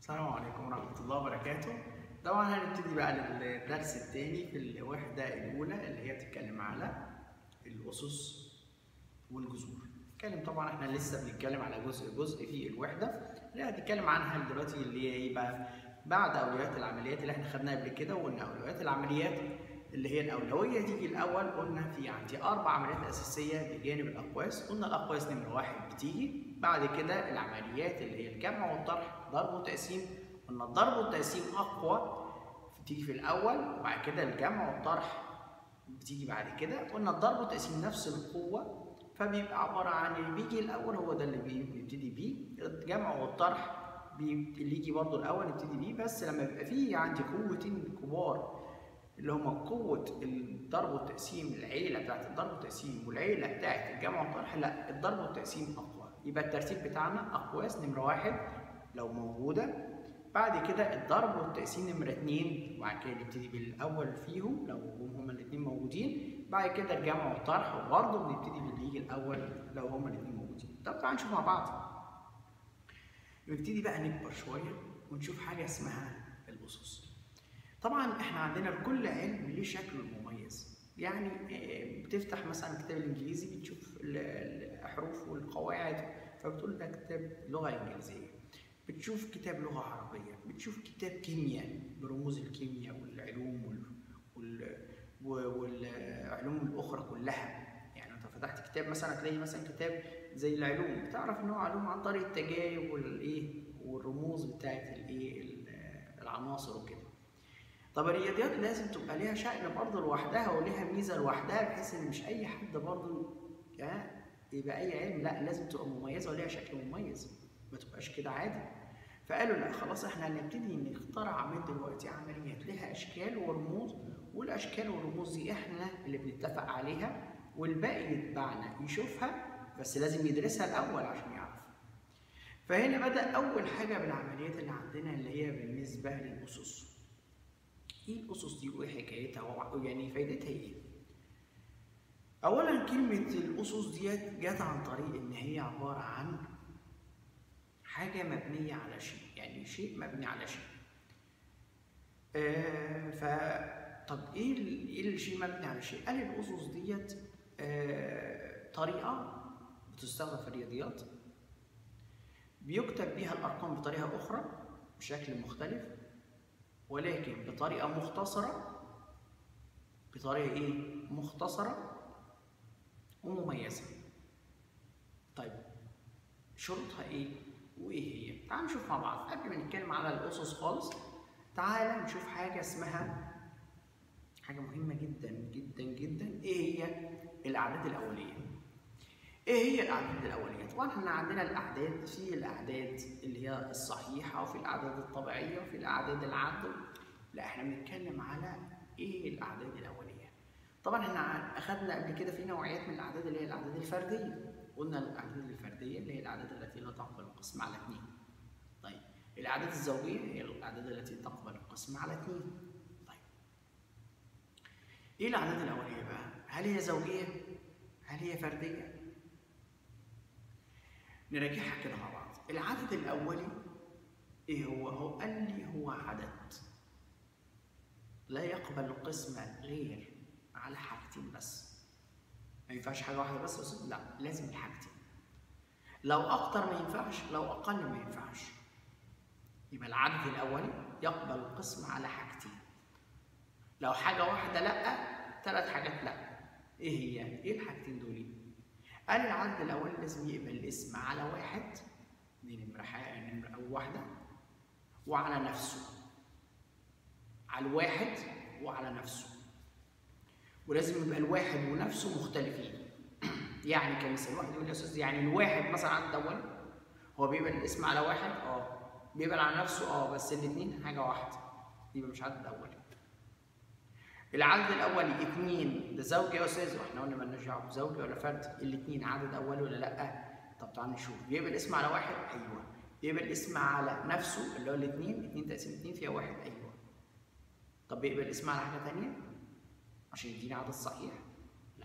السلام عليكم ورحمة الله وبركاته طبعا هنبتدي بقى الدرس الثاني في الوحدة الأولى اللي هي بتتكلم على الأسس والجذور نتكلم طبعا احنا لسه بنتكلم على جزء جزء في الوحدة اللي هتتكلم عنها دلوقتي اللي هي ايه بقى بعد أولويات العمليات اللي احنا خدناها قبل كده وقلنا أولويات العمليات اللي هي الأولوية تيجي الأول قلنا في عندي أربع عمليات أساسية بجانب الأقواس قلنا الأقواس نمرة واحد بتيجي بعد كده العمليات اللي هي الجمع والطرح ضرب وتقسيم قلنا الضرب والتقسيم أقوى بتيجي في الأول وبعد كده الجمع والطرح بتيجي بعد كده قلنا الضرب والتقسيم نفس القوة فبيبقى عبارة عن اللي بيجي الأول هو ده اللي بنبتدي بيه الجمع والطرح اللي يجي برضه الأول نبتدي بيه بس لما بيبقى فيه عندي قوتين كبار اللي هما قوة الضرب والتقسيم العيلة بتاعت الضرب والتقسيم والعيلة بتاعت الجمع والطرح لا الضرب والتقسيم أقوى يبقى الترتيب بتاعنا أقواس نمرة واحد لو موجودة بعد كده الضرب والتقسيم نمرة اتنين وبعد كده نبتدي بالأول فيهم لو هما الاتنين موجودين بعد كده الجمع والطرح وبرضه بنبتدي باللي يجي الأول لو هما الاتنين موجودين طب تعالوا نشوف مع بعض نبتدي بقى نكبر شوية ونشوف حاجة اسمها الأسس طبعا احنا عندنا لكل علم ليه شكله المميز يعني بتفتح مثلا الكتاب الانجليزي بتشوف الحروف والقواعد فبتقول ده كتاب لغه انجليزيه بتشوف كتاب لغه عربيه بتشوف كتاب كيمياء برموز الكيمياء والعلوم وال... وال... والعلوم الاخرى كلها يعني انت فتحت كتاب مثلا تلاقي مثلا كتاب زي العلوم بتعرف ان هو علوم عن طريق التجايب والايه والرموز بتاعت الايه العناصر وكده طب الرياضيات لازم تبقى ليها شأن برضه لوحدها وليها ميزة لوحدها بحيث إن مش أي حد برضه يبقى أي علم لا لازم تبقى مميزة وليها شكل مميز ما تبقاش كده عادي فقالوا لا خلاص احنا هنبتدي نخترع من دلوقتي عمليات لها أشكال ورموز والأشكال والرموز دي احنا اللي بنتفق عليها والباقي يتبعنا يشوفها بس لازم يدرسها الأول عشان يعرف فهنا بدأ أول حاجة بالعمليات اللي عندنا اللي هي بالنسبة للأسس ايه الاسس دي وايه حكايتها يعني فايدتها ايه اولا كلمه الاسس ديت جت عن طريق ان هي عباره عن حاجه مبنيه على شيء يعني شيء مبني على شيء آه ف طب ايه ايه الشيء مبني على شيء قال الاسس ديت آه طريقه بتستخدم في الرياضيات بيكتب بيها الارقام بطريقه اخرى بشكل مختلف ولكن بطريقة مختصرة بطريقة إيه؟ مختصرة ومميزة. طيب شروطها إيه؟ وإيه هي؟ تعال نشوف مع بعض قبل ما نتكلم على الأسس خالص تعال نشوف حاجة اسمها حاجة مهمة جدا جدا جدا إيه هي الأعداد الأولية؟ ايه هي الاعداد الاوليه طبعا احنا عندنا الاعداد في الاعداد اللي هي الصحيحه وفي الاعداد الطبيعيه وفي الاعداد العدل لا احنا بنتكلم على ايه الاعداد الاوليه طبعا احنا اخذنا قبل كده في نوعيات من الاعداد اللي هي الاعداد الفرديه قلنا الاعداد الفرديه اللي هي الاعداد التي لا تقبل القسم على اثنين طيب الاعداد الزوجيه هي الاعداد التي تقبل القسم على اثنين طيب ايه الاعداد الاوليه بقى هل هي زوجيه هل هي فرديه نراجعها كده مع بعض العدد الأولي إيه هو؟ هو قال لي هو عدد لا يقبل القسمة غير على حاجتين بس ما ينفعش حاجة واحدة بس وصد. لا لازم الحاجتين لو أكتر ما ينفعش لو أقل ما ينفعش يبقى العدد الأولي يقبل القسم على حاجتين لو حاجة واحدة لأ ثلاث حاجات لأ إيه هي؟ إيه الحاجتين دول؟ قال العدد الأول لازم يقبل الاسم على واحد دي نمرة نمرة أو واحدة وعلى نفسه على الواحد وعلى نفسه ولازم يبقى الواحد ونفسه مختلفين يعني كمثال واحد يقول يا أستاذ يعني الواحد مثلا عدد أول هو بيقبل الاسم على واحد اه بيقبل على نفسه اه بس الاثنين حاجة واحدة يبقى مش عدد أولي العدد الاولي اثنين ده زوجي يا استاذ واحنا قلنا مالناش دعوه بزوجي ولا فرد الاثنين عدد اولي ولا لا طب تعال نشوف بيقبل اسم على واحد ايوه بيقبل اسم على نفسه اللي هو الاثنين اثنين تقسيم اثنين فيها واحد ايوه طب بيقبل اسم على حاجه ثانيه عشان يديني عدد صحيح لا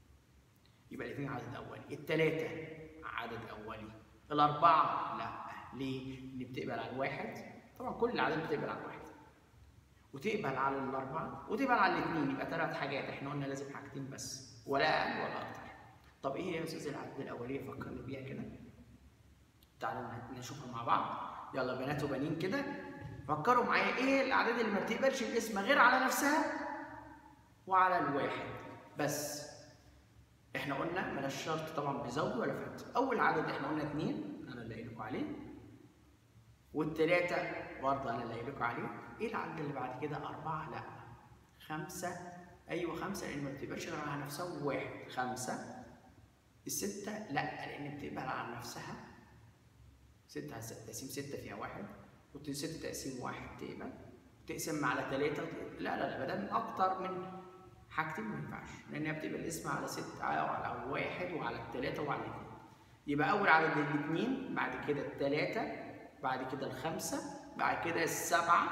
يبقى الاثنين عدد اولي الثلاثه عدد اولي الاربعه لا ليه؟ ان بتقبل على الواحد طبعا كل الاعداد بتقبل على الواحد وتقبل على الاربعه وتقبل على الاثنين يبقى ثلاث حاجات احنا قلنا لازم حاجتين بس ولا اقل ولا اكتر طب ايه هي يا استاذ الاعداد الاوليه فكرني بيها كده تعالوا نشوفها مع بعض يلا بنات وبنين كده فكروا معايا ايه الاعداد اللي ما بتقبلش الاسم غير على نفسها وعلى الواحد بس احنا قلنا ملاش شرط طبعا بزوج ولا فات اول عدد احنا قلنا اثنين انا اللي قايل لكم عليه والثلاثه برضه انا اللي قايل لكم عليه ايه العدد اللي بعد كده اربعه لا خمسه ايوه خمسه لان ما بتقبلش غير على نفسها وواحد خمسه السته لا لان بتقبل على نفسها ستة تقسيم ستة فيها واحد وستة تقسيم واحد تقبل تقسم على ثلاثة لا لا لا ما دام أكتر من حاجتين ما ينفعش لأنها بتقبل الاسم على ستة على واحد وعلى الثلاثة وعلى الاثنين يبقى أول عدد الاثنين بعد كده الثلاثة بعد كده الخمسة بعد كده السبعة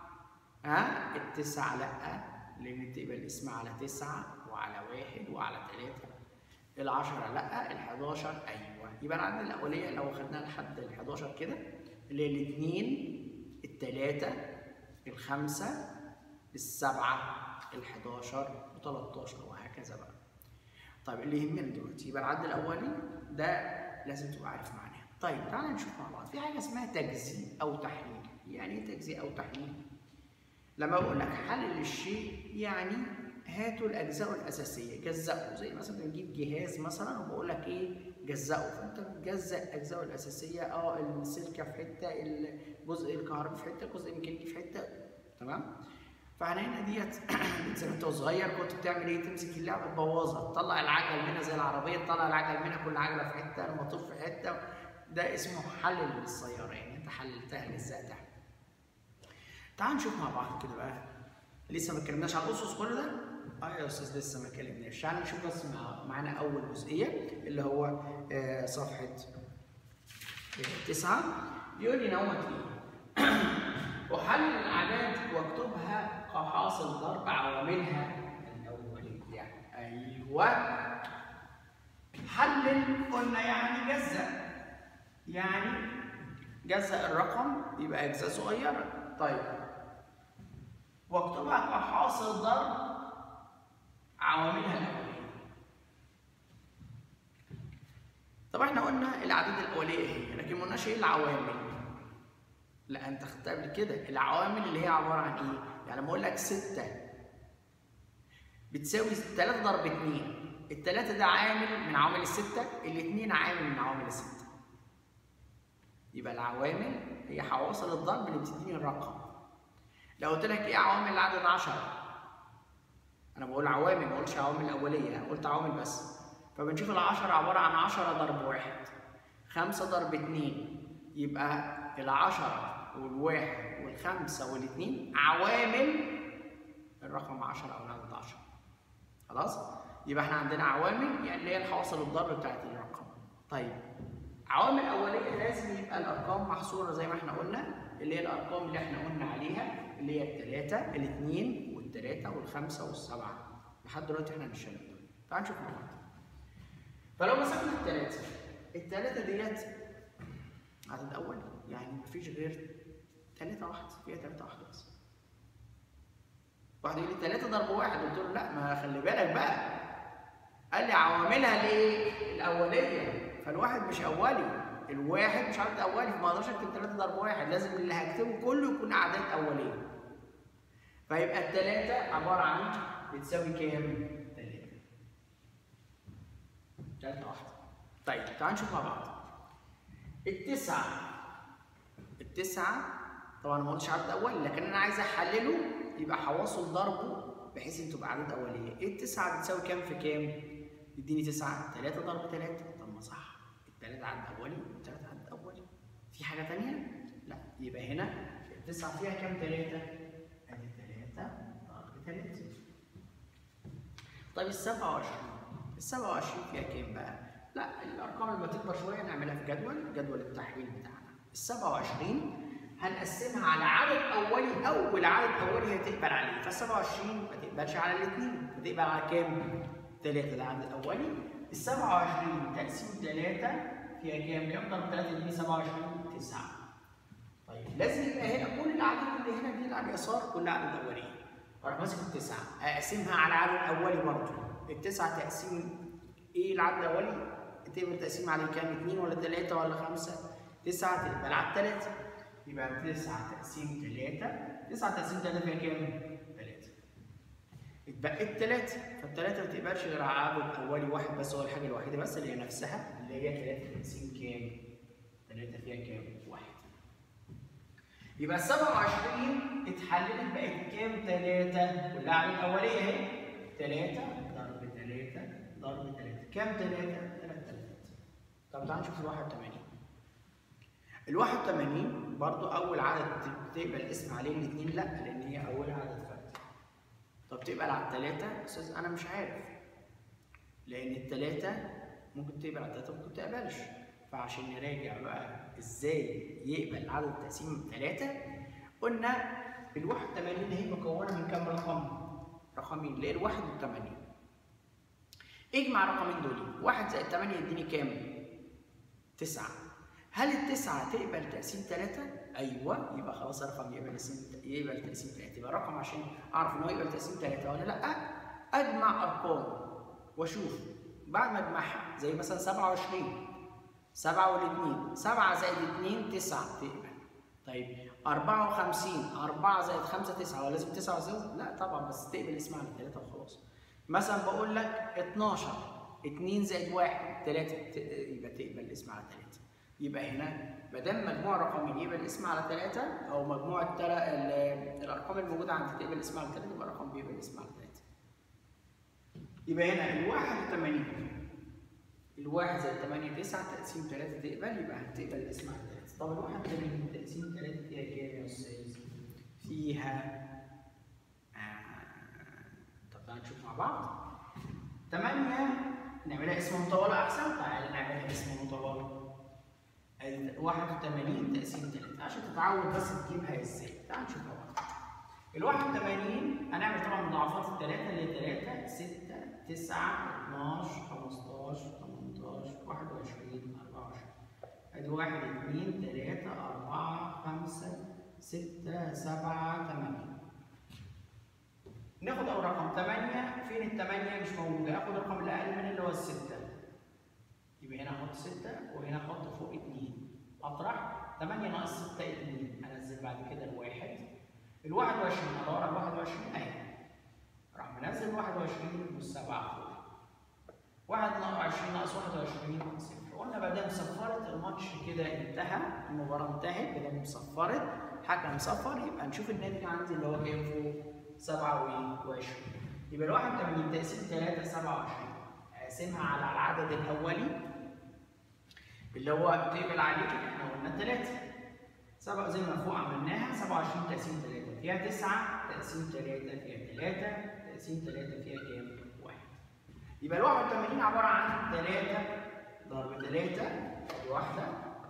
ها التسعة لأ لأن بتقبل الاسم على تسعة وعلى واحد وعلى ثلاثة العشرة لأ الحداشر أيوه يبقى العدد الأولية لو خدناها لحد ال 11 كده اللي هي الاثنين الثلاثة الخمسة السبعة ال 11 و 13 وهكذا بقى. طيب اللي يهمنا دلوقتي يبقى العد الأولي ده لازم تبقى عارف معناه. طيب تعالى نشوف مع بعض في حاجة اسمها تجزيء أو تحليل. يعني إيه تجزيء أو تحليل؟ لما بقول لك حلل الشيء يعني هاتوا الأجزاء الأساسية جزأوا زي مثلا نجيب جهاز مثلا وبقول لك إيه جزأه فانت بتجزأ اجزائه الاساسيه اه السلكه في حته الجزء الكهربي في حته الجزء الميكانيكي في حته تمام فاحنا هنا ديت زي ما انت صغير كنت بتعمل ايه تمسك اللعبه تبوظها تطلع العجل منها زي العربيه تطلع العجل منها كل عجله في حته الموتور في حته ده اسمه حلل للسياره يعني انت حللتها لذاتها تعال نشوف مع بعض كده بقى لسه ما اتكلمناش على الاسس كل ده اه يا استاذ لسه ما اتكلمناش تعالى نشوف بس مع معانا اول جزئيه اللي هو آه صفحه آه تسعه بيقول لي نوت ايه احلل الاعداد واكتبها كحاصل ضرب عواملها الاوليه ايوه حلل قلنا يعني جزأ يعني جزأ الرقم يبقى اجزاء صغيره طيب واكتبها كحاصل ضرب عواملها الأولية. طب احنا قلنا الأعداد الأولية هي لكن ما قلناش ايه العوامل. لا أنت خدتها قبل كده، العوامل اللي هي عبارة عن إيه؟ يعني لما أقول لك ستة بتساوي 3 ضرب 2 التلاتة ده عامل من عوامل الستة، الاتنين عامل من عوامل الستة. يبقى العوامل هي حواصل الضرب اللي بتديني الرقم. لو قلت لك ايه عوامل العدد 10 انا بقول عوامل ما بقولش عوامل اوليه انا قلت عوامل بس فبنشوف العشرة عبارة عن 10 ضرب واحد 5 ضرب 2 يبقى العشرة والواحد والخمسة والاثنين عوامل الرقم 10 أو العدد 10 خلاص؟ يبقى احنا عندنا عوامل يعني اللي هي الحواصل الضرب بتاعت الرقم طيب عوامل أولية لازم يبقى الأرقام محصورة زي ما احنا قلنا اللي هي الأرقام اللي احنا قلنا عليها اللي هي الثلاثة الاثنين والثلاثة والخمسة والسبعة لحد دلوقتي احنا هنشتغل تعال نشوف مع بعض فلو مسكنا الثلاثة الثلاثة ديت عدد أول يعني مفيش غير ثلاثة واحدة فيها ثلاثة واحدة بس واحد يقول لي ثلاثة ضرب واحد قلت له لا ما خلي بالك بقى قال لي عواملها الايه؟ الأولية فالواحد مش أولي الواحد مش عدد أولي فما اقدرش أكتب ثلاثة ضرب واحد لازم اللي هكتبه كله يكون أعداد أولية فيبقى الثلاثة عبارة عن بتساوي كام؟ ثلاثة ثلاثة واحدة طيب تعال نشوف مع بعض التسعة التسعة طبعا ما قلتش عدد أولي لكن أنا عايز أحلله يبقى حواصل ضربه بحيث إن تبقى أعداد أولية إيه التسعة بتساوي كام في كام؟ يديني تسعة ثلاثة ضرب ثلاثة طب ما صح الثلاثة عدد أولي والثلاثة عدد أولي في حاجة تانية؟ لا يبقى هنا التسعة فيها كام ثلاثة؟ أدي ثلاثة ضرب ثلاثة طيب ال 27 ال 27 فيها كام بقى؟ لا الارقام لما تكبر شويه نعملها في جدول جدول التحليل بتاعنا ال 27 هنقسمها على عدد اولي اول عدد اولي هتقبل عليه فال 27 ما تقبلش على الاثنين هتقبل على كام؟ 3 ده العدد الاولي ال 27 تقسيم 3 فيها كام؟ كام ضرب 3 يديني 27 9 طيب لازم يبقى هنا كل الاعداد اللي هنا دي اللي على اليسار كلها اعداد اوليه اروح ماسك التسعه اقسمها على العدد الاولي برضه التسعه تقسيم ايه العدد الاولي؟ تقدر تقسيم عليه كام؟ 2 ولا 3 ولا 5 9 تقبل على الثلاثه يبقى 9 تقسيم 3 9 تقسيم 3 فيها كام؟ 3 اتبقت 3 فالثلاثه ما تقبلش غير على عدد اولي واحد بس هو الحاجه الوحيده بس اللي هي نفسها اللي هي 3 تقسيم كام؟ 3 فيها كام؟ 1 يبقى ال 27 اتحللت بقت كام؟ 3 كلها على الاوليه اهي 3 ضرب 3 ضرب 3 كام 3؟ 3 3 طب تعالوا نشوف ال 81 ال 81 برضو اول عدد تقبل اسم عليه الاثنين لا لان هي اول عدد فرد طب تقبل على الثلاثه استاذ انا مش عارف لان الثلاثه ممكن تقبل على الثلاثه ممكن تقبلش فعشان نراجع بقى ازاي يقبل عدد تقسيم ثلاثه قلنا ال 81 هي مكونه من كام رقم؟ رقمين اللي هي ال 81 اجمع الرقمين دول 1 زائد 8 يديني كام؟ 9 هل التسعة تقبل تقسيم ثلاثة؟ أيوه يبقى خلاص الرقم يقبل تقسيم يقبل تقسيم ثلاثة يبقى الرقم عشان أعرف إن هو يقبل تقسيم ثلاثة ولا لأ أجمع أرقام وأشوف بعد ما أجمعها زي مثلا 27 7 والاثنين 7 زائد 2 9 تقبل طيب 54 4 زائد 5 9 ولا لازم 9 وزائد؟ لا طبعا بس تقبل اسم على ثلاثة وخلاص مثلا بقول لك 12 2 زائد 1 3 يبقى تقبل الاسم على 3 يبقى هنا ما دام مجموع رقمين يقبل الاسم على 3 او مجموع التل... الارقام الموجوده عندي تقبل الاسم على 3 يبقى الرقم بيقبل الاسم على 3 يبقى هنا ال 81 الواحد زائد 8 9 تقسيم 3 تقبل يبقى هتقبل الاسم على 3 طب ال 81 تقسيم 3 فيها كام يا استاذ؟ فيها آه... طب تعالى نشوف مع بعض 8 نعملها اسم مطولة أحسن تعالى نعملها اسم مطولة 81 تقسيم 3 عشان تتعود بس تجيبها ازاي تعال نشوف مع بعض ال 81 هنعمل طبعا مضاعفات الثلاثة اللي هي 3 6 9 12 15 18 21 24 ادي 1 2 3 4 5 6 7 8 ناخد اول رقم 8 فين ال 8 مش موجوده اخد الرقم اللي اقل من اللي هو السته يبقى هنا احط 6 وهنا احط فوق 2 اطرح 8 ناقص 6 2 انزل بعد كده الواحد ال 21 ادور على ال 21 اهي راح منزل 21 والسبعه فوق 21 ناقص 21 صفر قلنا ما دام صفرت الماتش كده انتهى المباراه انتهت ما دام صفرت حكم صفر يبقى نشوف الناتج عندي اللي هو كام فوق 27 يبقى ال 81 تقسيم 3 27 اقسمها على العدد الاولي اللي هو تقبل عليه احنا قلنا 3 سبق زي ما فوق عملناها 27 تقسيم 3 فيها 9 تقسيم 3 فيها 3 تقسيم 3 فيها كام؟ 1 يبقى ال 81 عباره عن 3 ضرب 3 ادي واحده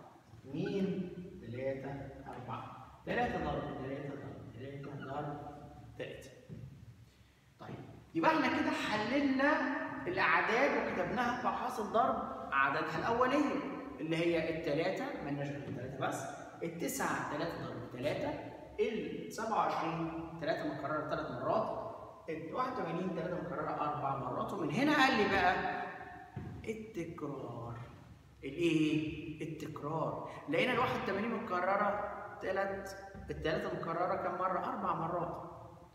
2 3 4 3 ضرب 3 ضرب 3 ضرب 3 طيب يبقى احنا كده حللنا الاعداد وكتبناها في حاصل ضرب عددها الاوليه اللي هي الثلاثه مالناش غير الثلاثه بس التسعه 3 ضرب 3 ال 27 3 مكرره ثلاث مرات ال 81 3 مكرره اربع مرات ومن هنا قال لي بقى التكرار الايه؟ التكرار لقينا ال 81 مكرره ثلاث الثلاثه مكرره كم مره؟ اربع مرات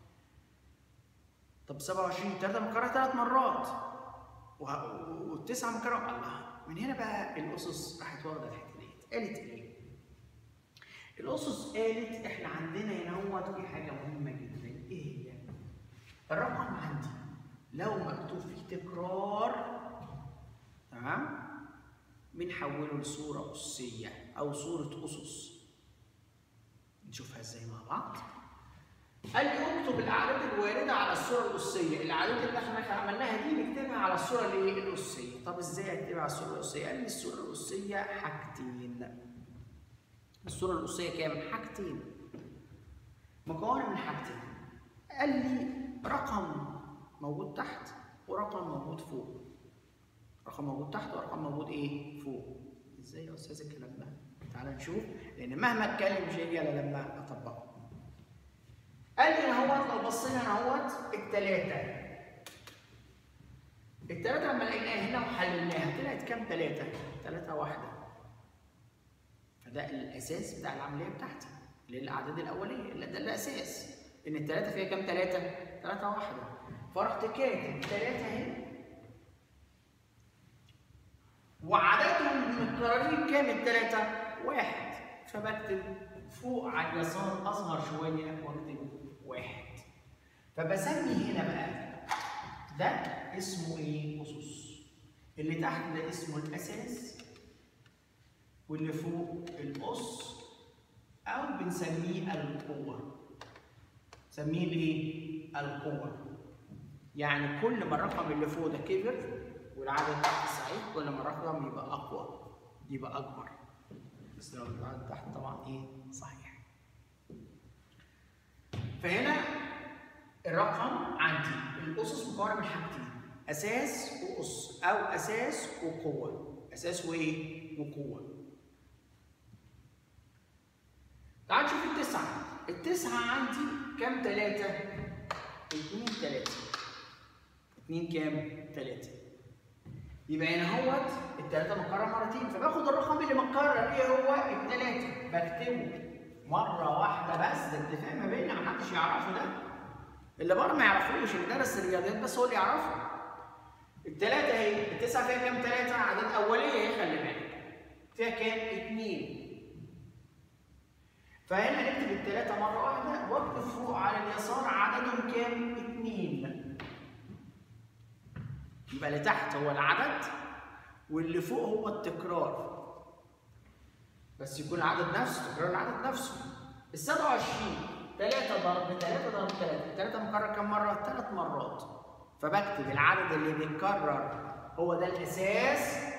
طب 27 3 مكرره ثلاث مرات والتسعه مكرره الله من هنا بقى الاسس راحت واخده الحته ديت قالت ايه؟ الاسس قالت احنا عندنا هنا هو في حاجه مهمه جدا ايه هي؟ الرقم عندي لو مكتوب فيه تكرار تمام؟ بنحوله لصوره اسيه او صوره اسس نشوفها ازاي مع بعض قال لي اكتب الاعداد الوارده على الصوره الاسيه، الاعداد اللي احنا عملناها دي نكتبها على الصوره الايه؟ الاسيه، طب ازاي اكتبها على الصوره الاسيه؟ قال لي الصوره الاسيه حاجتين. الصوره الاسيه كام؟ حاجتين. مكونه من حاجتين. قال لي رقم موجود تحت ورقم موجود فوق. رقم موجود تحت ورقم موجود ايه؟ فوق. ازاي يا استاذ الكلام ده تعال نشوف لان مهما اتكلم مش هيجي الا لما اطبقه قال لي اهوت لو بصينا اهوت التلاته التلاته لما لقيناها هنا وحللناها طلعت كام تلاته؟ تلاته واحده فده الاساس بتاع العمليه بتاعتي اللي هي الاعداد الاوليه اللي ده الاساس ان التلاته فيها كام تلاته؟ تلاته واحده فرحت كاتب تلاته اهي وعددهم متكررين كام التلاته؟ واحد فبكتب فوق على اليسار اصغر شويه واكتب واحد فبسمي هنا بقى ده اسمه ايه؟ اسس اللي تحت ده اسمه الاساس واللي فوق الاس او بنسميه القوه نسميه الايه؟ القوه يعني كل ما الرقم اللي فوق ده كبر والعدد تحت صحيح كل ما الرقم يبقى اقوى يبقى اكبر بس لو العدد تحت طبعا ايه؟ صحيح فهنا الرقم عندي الاسس مكونه من حاجتين اساس واس او اساس وقوه اساس وايه؟ وقوه تعال نشوف التسعة التسعة عندي كام تلاتة؟ اتنين تلاتة اتنين كام؟ تلاتة يبقى هنا اهوت التلاتة متكرر مرتين فباخد الرقم اللي متكرر ايه هو؟ التلاتة بكتبه مرة واحدة بس ده اتفاق ما بيننا محدش يعرفه ده اللي بره ما يعرفوش اللي درس الرياضيات بس هو اللي يعرفه التلاتة اهي التسعة فيها كام تلاتة؟ عدد أولية اهي خلي بالك فيها كام؟ اتنين فهنا نكتب التلاتة مرة واحدة واكتب فوق على اليسار عددهم كام؟ اتنين. يبقى اللي تحت هو العدد واللي فوق هو التكرار. بس يكون العدد نفسه تكرار العدد نفسه. ال 27 3 ضرب 3 ضرب 3 3 مكرر كم مرة؟ ثلاث مرات. فبكتب العدد اللي بيتكرر هو ده الأساس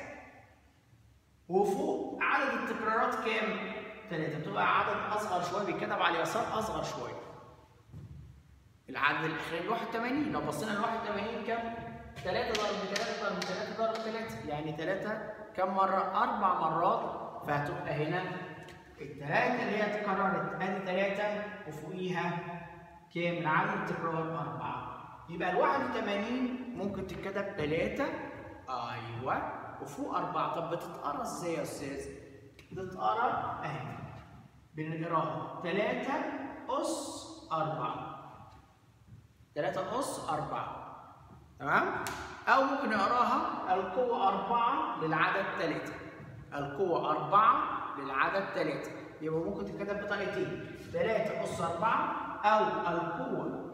وفوق عدد التكرارات كام؟ ثلاثة بتبقى عدد أصغر شوية بيتكتب على اليسار أصغر شوية. العدد الأخير 81 لو بصينا ل 81 كام؟ 3 ضرب 3 ضرب 3 ضرب 3 يعني 3 كم مرة؟ أربع مرات فهتبقى هنا الثلاثة اللي هي اتكررت أدي 3 وفوقيها كام؟ العدد التكرار 4 يبقى ال 81 ممكن تتكتب 3 أيوه وفوق 4 طب بتتقرا ازاي يا أستاذ؟ بتتقرا اهي بنقراها 3 أس 4 3 أس 4 تمام؟ أو ممكن نقراها القوة 4 للعدد 3 القوة 4 للعدد 3 يبقى ممكن تتكتب بطريقتين 3 أس 4 أو القوة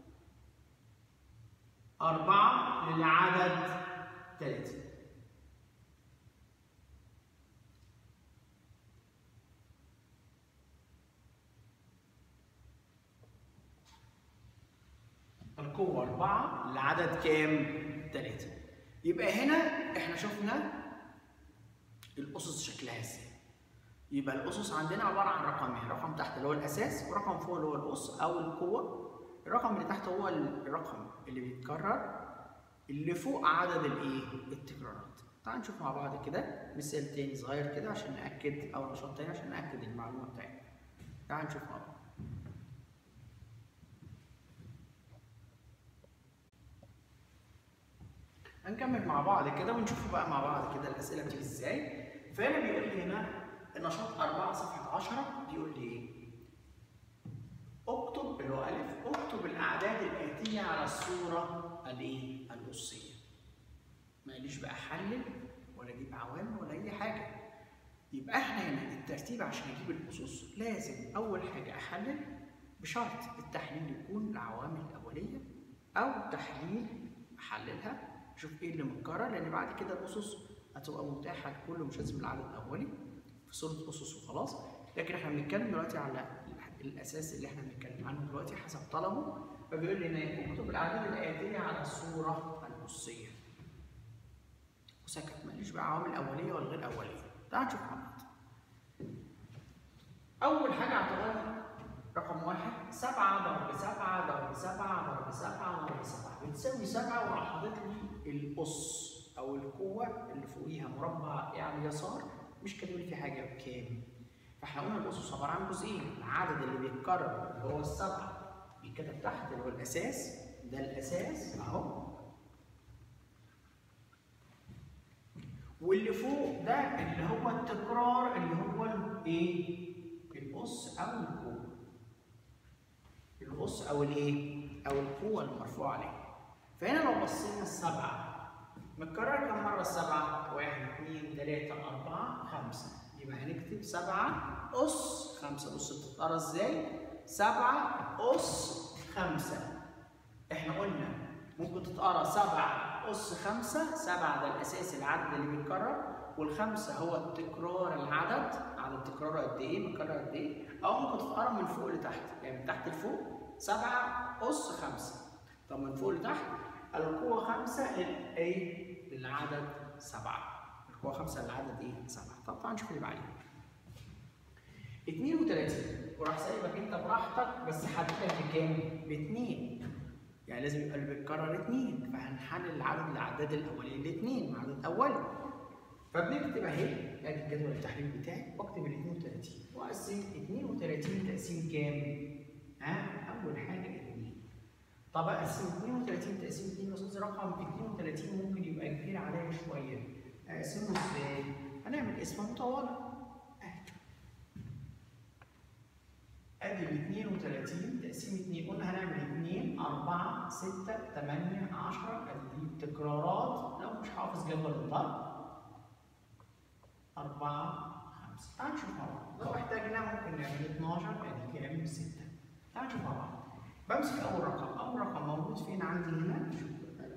4 للعدد 3 القوة 4 لعدد كام؟ 3 يبقى هنا احنا شفنا الأسس شكلها ازاي يبقى الأسس عندنا عبارة عن رقمين رقم تحت اللي هو الأساس ورقم فوق اللي هو الأس أو القوة الرقم اللي تحت هو الرقم اللي بيتكرر اللي فوق عدد الايه؟ التكرارات تعال نشوف مع بعض كده مثال تاني صغير كده عشان نأكد أو نشاط تاني عشان نأكد المعلومة بتاعتنا تعال نشوف مع بعض هنكمل مع بعض كده ونشوف بقى مع بعض كده الاسئله بتيجي ازاي فهنا بيقول لي هنا النشاط 4 صفحه 10 بيقول لي ايه اكتب اللي هو الف اكتب الاعداد الاتيه على الصوره الايه الاسيه ما قاليش بقى حلل ولا اجيب عوامل ولا اي حاجه يبقى احنا هنا الترتيب عشان اجيب الاسس لازم اول حاجه احلل بشرط التحليل يكون العوامل الاوليه او تحليل احللها اشوف ايه اللي متكرر لان بعد كده الاسس هتبقى متاحه لكل مش لازم العدد الاولي في صوره اسس وخلاص لكن احنا بنتكلم دلوقتي على الاساس اللي احنا بنتكلم عنه دلوقتي حسب طلبه فبيقول لي ان اكتب الاعداد الاتيه على الصوره الاسيه وسكت ماليش بقى عوامل اوليه ولا غير اوليه تعال نشوف مع بعض اول حاجه اعتبرها رقم واحد سبعة ضرب سبعة ضرب سبعة ضرب سبعة ضرب سبعة بتساوي سبعة وراح حاطط لي الأس أو القوة اللي فوقيها مربع يعني يسار مش كاتب لي فيه حاجه بكام فاحنا قلنا الاسس عباره عن جزئين العدد اللي بيتكرر اللي هو السبعه بيتكتب تحت اللي هو الاساس ده الاساس اهو واللي فوق ده اللي هو التكرار اللي هو الايه الاس او القوه الاس او الايه او القوه المرفوعه عليها فهنا لو بصينا السبعه متكرر كم مره السبعه واحد اثنين ثلاثه اربعه خمسه يبقى هنكتب سبعه اس خمسه بص بتتقرا ازاي سبعه اس خمسه احنا قلنا ممكن تتقرا سبعه أس خمسة سبعة ده الأساس العدد اللي بيتكرر والخمسة هو التكرار العدد عدد تكراره قد إيه متكرر قد إيه أو ممكن تتقرا من فوق لتحت يعني من تحت لفوق سبعة أس خمسة طب من فوق لتحت القوة خمسة للإيه؟ للعدد سبعة القوة خمسة للعدد إيه؟ سبعة طب تعال نشوف اللي بعدين 32 وراح سايبك أنت براحتك بس حددها بكام؟ باتنين يعني لازم يبقى اللي بيتكرر اتنين فهنحلل العدد الاعداد الاوليه الاثنين عدد اولي فبنكتب اهي ادي الجدول التحليل بتاعي واكتب ال 32 واقسم 32 تقسيم كام؟ ها؟ اول حاجه 2 طب اقسم 32 تقسيم 2 يا استاذ رقم 32 ممكن يبقى كبير عليا شويه اقسمه ازاي؟ هنعمل قسمه مطوله ادي ال 32 تقسيم 2 قلنا هنعمل 2 4 6 8 10 ادي دي تكرارات لو مش حافظ جدول الضرب 4 5 تعال نشوف مع بعض لو احتاجنا ممكن نعمل 12 ادي كام 6 تعال نشوف مع بعض بمسك اول رقم اول رقم موجود فين عندي هنا شوف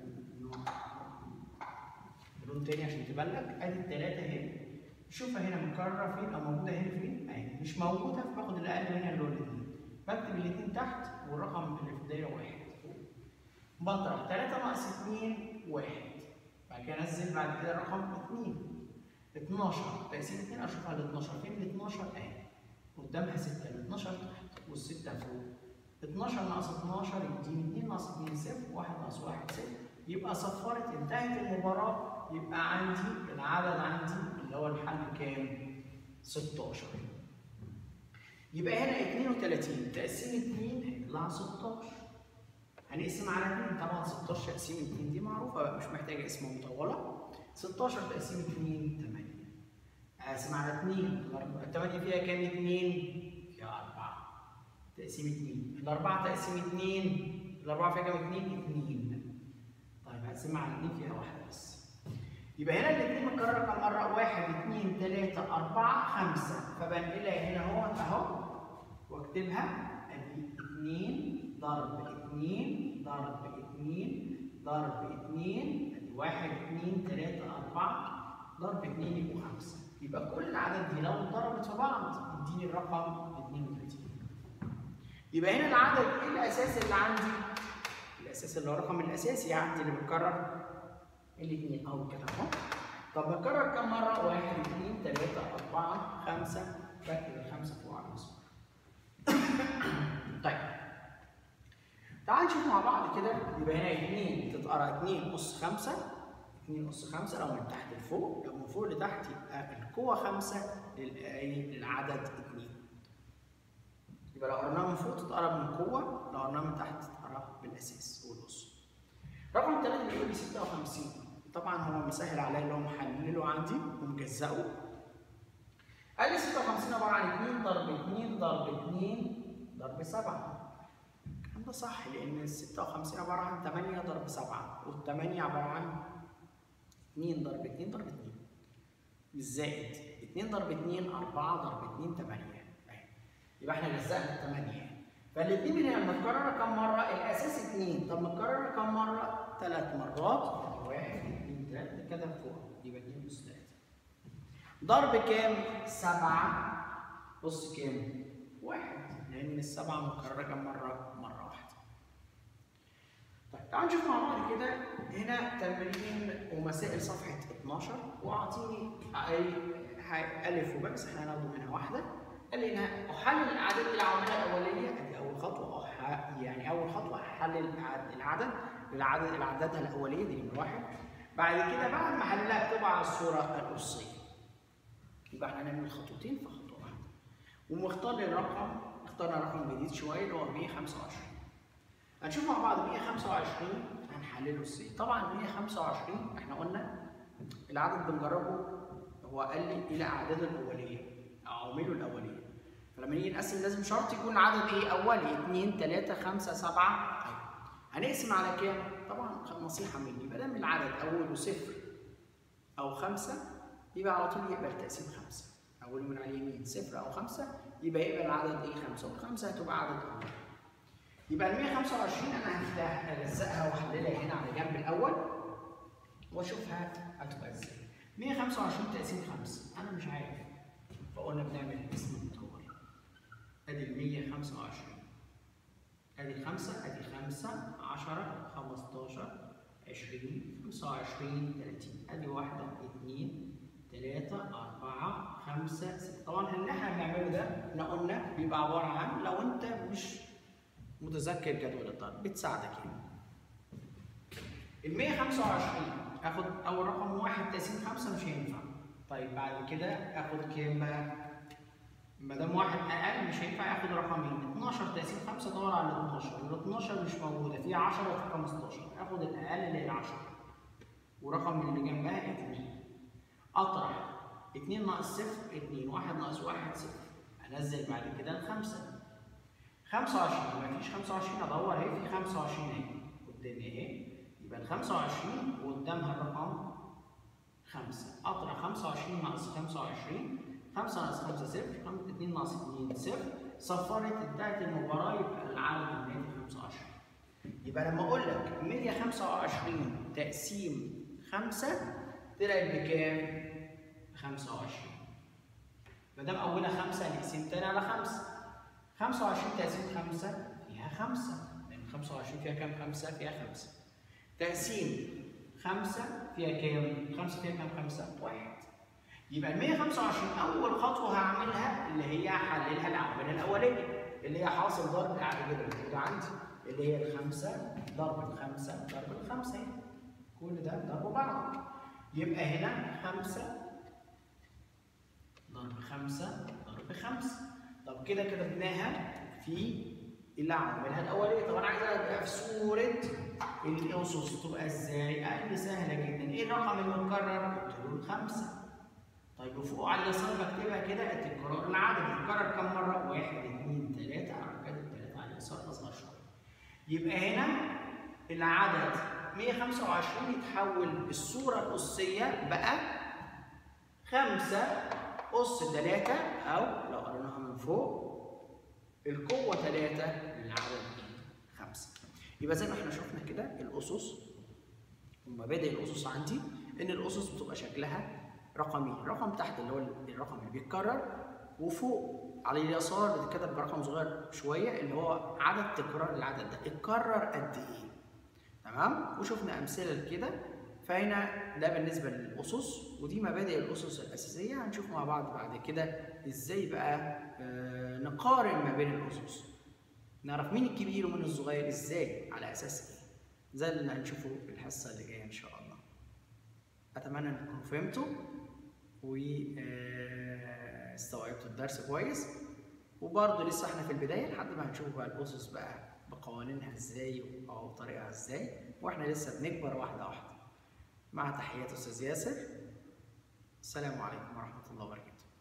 لون تاني عشان تبان لك ادي الثلاثه اهي شوفها هنا مكرره فين او موجوده هنا فين اهي مش موجوده فباخد الاقل هنا اللي هو الاثنين بكتب الاثنين تحت والرقم اللي في الدايره واحد بطرح 3 ناقص 2 1 بعد كده انزل بعد كده الرقم 2 12 تقسيم 2 اشوفها ال 12 فين ال 12 اهي قدامها 6 ال 12 تحت والسته فوق 12 ناقص 12 يديني 2 ناقص 2 صفر 1 ناقص 1 صفر يبقى صفرت انتهت المباراه يبقى عندي العدد عندي اللي هو الحل كام؟ 16 يبقى هنا 32 تقسيم 2 هيطلع 16 هنقسم على 2 طبعا 16 تقسيم 2 دي معروفه بقى مش محتاجه اسمها مطوله 16 تقسيم 2 8 اقسم على 2 8 فيها كام 2 فيها 4 تقسيم 2 الأربعة تقسيم 2 الأربعة فيها كام 2 2 طيب هقسمها على 2 فيها واحدة بس يبقى هنا الاثنين متكررة كم مرة؟ واحد اثنين ثلاثة أربعة خمسة فبنقلها هنا اهو أهو واكتبها أدي اثنين ضرب اثنين ضرب اثنين ضرب اثنين أدي واحد اثنين ثلاثة أربعة ضرب اثنين يبقوا خمسة يبقى كل العدد دي لو اتضربت في بعض يديني الرقم 32 يبقى هنا العدد ايه الأساس اللي عندي؟ الأساس اللي هو الرقم الأساسي عندي اللي بيتكرر الاثنين اهو كده اهو طب بكرر كم مره؟ واحد اثنين ثلاثة أربعة خمسة بكتب الخمسة فوق على المسمار. طيب تعال نشوف مع بعض كده يبقى هنا اثنين تتقرا اثنين أس خمسة اثنين أس خمسة لو من تحت لفوق لو من فوق لتحت يبقى القوة خمسة للعدد اثنين. يبقى لو قرناها من فوق تتقرا من قوة لو قرناها من تحت تتقرا بالأساس والأس. رقم ثلاثة بيقول لي 56 طبعا هو مسهل عليا اللي هو محلله عندي ومجزأه قال لي 56 عبارة عن 2 ضرب 2 ضرب 2 ضرب 7 الكلام ده صح لأن ال 56 عبارة عن 8 ضرب 7 وال 8 عبارة عن 2 ضرب 2 ضرب 2 بالزائد 2 ضرب 2 4 ضرب 2 8 يبقى احنا جزأنا 8 فالاثنين من هنا متكررة كم مرة؟ الأساس اثنين، طب متكررة كم مرة؟ ثلاث مرات، واحد اثنين ثلاثة كده فوق، يبقى اثنين أس ثلاثة. ضرب كام؟ سبعة أس كام؟ واحد، لأن السبعة متكررة كم مرة؟ مرة واحدة. طيب تعالوا نشوف مع بعض كده هنا تمرين ومسائل صفحة 12 وأعطيني أي ألف وباء بس احنا هناخده منها واحدة. قال لي انا احلل الاعداد العوامله الاوليه ادي اول خطوه أح... يعني اول خطوه احلل العدد العدد الاعداد الاوليه دي نمره واحد بعد كده بعد ما احللها اكتبها على الصوره القصيه يبقى احنا هنعمل خطوتين في خطوه واحده ومختار لي الرقم اخترنا رقم جديد شويه اللي هو 125 هنشوف مع بعض 125 هنحلله ازاي طبعا 125 احنا قلنا العدد بنجربه هو قال لي الى اعداده الاوليه او عوامله الاوليه فلما نيجي نقسم لازم شرط يكون عدد ايه اولي 2 3 5 7 طيب هنقسم على كام طبعا نصيحه مني ما دام العدد اوله صفر او خمسة يبقى على طول يقبل تقسيم خمسة اوله من على اليمين صفر او خمسة يبقى يقبل العدد ايه خمسة والخمسة هتبقى عدد اول يبقى ال 125 انا هفتح الزقها واحللها هنا على جنب الاول واشوفها هتبقى ازاي 125 تقسيم 5 انا مش عارف فقلنا بنعمل الاسم المطور ادي ال 125 ادي الخمسة ادي 5 10 15 20 25 30 ادي واحدة 2 3 4 5 6 طبعا اللي احنا بنعمله ده احنا قلنا بيبقى عبارة عن لو انت مش متذكر جدول الضرب بتساعدك هنا ال 125 اخد اول رقم واحد تقسيم خمسه مش هينفع طيب بعد كده اخد كام بقى؟ ما دام واحد اقل مش هينفع اخد رقمين 12 تقسيم خمسه ادور على ال 12 ال 12 مش موجوده في 10 وفي 15 اخد الاقل اللي هي ال 10 ورقم اللي جنبها 2 اطرح 2 ناقص 0 2 1 ناقص 1 0 انزل بعد كده الخمسه 25 ما فيش 25 ادور اهي في 25 اهي قدامي اهي يبقى ال 25 وقدامها الرقم 5 اطرح 25 ناقص 25 5 ناقص 5 0 2 ناقص 2 0 صفرت انتهت المباراه يبقى العدد الناتج 25 يبقى لما اقول لك 125 تقسيم 5 طلعت بكام؟ 25 ما دام اولها 5 نقسم تاني على 5 25 تقسيم 5 فيها 5 لان 25 فيها كام 5 فيها 5 تقسيم 5 فيها كام 5 فيها كام 5 1 يبقى ال 125 اول خطوه هعملها اللي هي هحللها العوامل الاوليه اللي هي حاصل ضرب الاعداد اللي موجوده عندي اللي هي الخمسه ضرب الخمسه ضرب الخمسه كل ده ضرب بعض يبقى هنا 5 ضرب 5 ضرب 5 طب كده كتبناها في اللي عملها الاوليه طب انا عايزها تبقى في صوره الاسس تبقى ازاي؟ قال لي سهله جدا ايه الرقم المتكرر؟ قلت له الخمسه طيب وفوق على اليسار بكتبها كده التكرار العدد يتكرر كم مره؟ 1 2 3 حركات الثلاثه على اليسار اصغر شويه يبقى هنا العدد 125 يتحول الصوره الاسيه بقى 5 أس 3 أو لو قريناها من فوق القوة 3 للعدد 5 يبقى زي ما احنا شفنا كده الأسس ومبادئ الأسس عندي إن الأسس بتبقى شكلها رقمين رقم تحت اللي هو الرقم اللي بيتكرر وفوق على اليسار بتتكتب برقم صغير شوية اللي هو عدد تكرار العدد ده اتكرر قد إيه تمام وشفنا أمثلة لكده فهنا ده بالنسبه للاسس ودي مبادئ الاسس الاساسيه هنشوف مع بعض بعد كده ازاي بقى آه نقارن ما بين الاسس نعرف مين الكبير ومين الصغير ازاي على اساس ايه زي اللي هنشوفه في الحصه اللي جايه ان شاء الله اتمنى انكم فهمتوا واستوعبتوا الدرس كويس وبرضه لسه احنا في البدايه لحد ما هنشوف بقى الاسس بقى بقوانينها ازاي او طريقها ازاي واحنا لسه بنكبر واحده واحده مع تحيات استاذ ياسر السلام عليكم ورحمه الله وبركاته